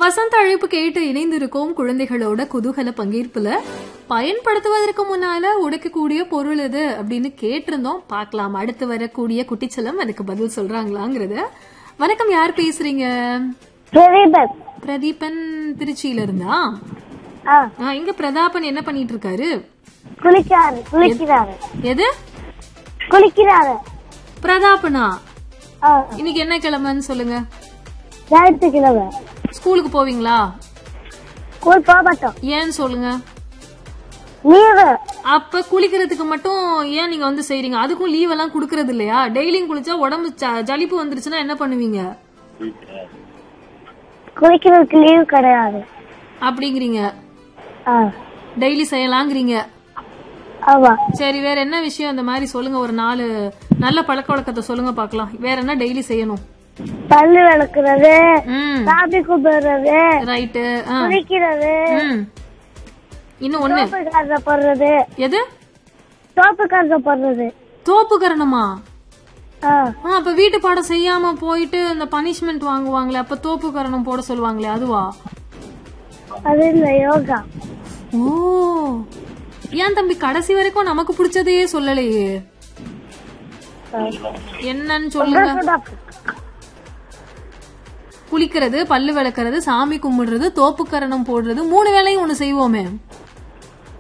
வசந்த அழைப்பு கேட்டு இணைந்திருக்கும் குழந்தைகளோட குதூகல பங்கேற்புல பயன்படுத்துவதற்கு முன்னால உடைக்கக்கூடிய பொருள் எது அப்படின்னு கேட்டிருந்தோம் பார்க்கலாம் அடுத்து வரக்கூடிய குட்டிச்சலம் அதுக்கு பதில் சொல்றாங்களாங்கிறத வணக்கம் யார் பேசுறீங்க பிரதீபன் பிரதீபன் திருச்சியில இருந்தா ஆ ஆ, இங்க பிரதாபன் என்ன பண்ணிட்டு இருக்காரு குளிக்கிறாரு குளிக்கிறாரு எது குளிக்கிறாரு பிரதாபனா ஆ இன்னைக்கு என்ன கிழமைன்னு சொல்லுங்க ஞாயிற்றுக்கிழமை ஸ்கூலுக்கு போவீங்களா ஸ்கூல் போக மாட்டோம் ஏன்னு சொல்லுங்க லீவு அப்ப குளிக்கிறதுக்கு மட்டும் ஏன் நீங்க வந்து செய்றீங்க அதுக்கும் லீவ் எல்லாம் குடுக்கறது இல்லையா டெய்லியும் குளிச்சா உடம்பு ச- ஜலிப்பு வந்துருச்சுன்னா என்ன பண்ணுவீங்க குளிக்கிறதுக்கு லீவு கிடையாது அப்படிங்கிறீங்க ஆ டெய்லி செய்யலாங்கிறீங்க ஆமா சரி வேற என்ன விஷயம் இந்த மாதிரி சொல்லுங்க ஒரு நாலு நல்ல பழக்க வழக்கத்தை சொல்லுங்க பார்க்கலாம் வேற என்ன டெய்லி செய்யணும் பல்லு விளக்குறது ம் சாமி கும்பிடுறது ரைட்டு ஆ குளிக்கிறது ம் இன்னும் ஒண்ணு சோப்பு காசை போடுறது எது சோப்பு காசை போடுறது தோப்பு கரணமா ஆ ஆ, அப்ப வீட்டு பாடம் செய்யாம போயிட்டு இந்த பனிஷ்மெண்ட் வாங்குவாங்களே அப்ப தோப்பு கரணம் போட சொல்லுவாங்களே அதுவா அது இந்த யோகா ஓ ஏன் தம்பி கடைசி வரைக்கும் நமக்கு பிடிச்சதையே சொல்லலையே என்னன்னு சொல்லுங்க குளிக்கிறது பல்லு விளக்குறது சாமி கும்பிடுறது தோப்புக்கரணம் போடுறது மூணு வேலையும் ஒண்ணு செய்வோமே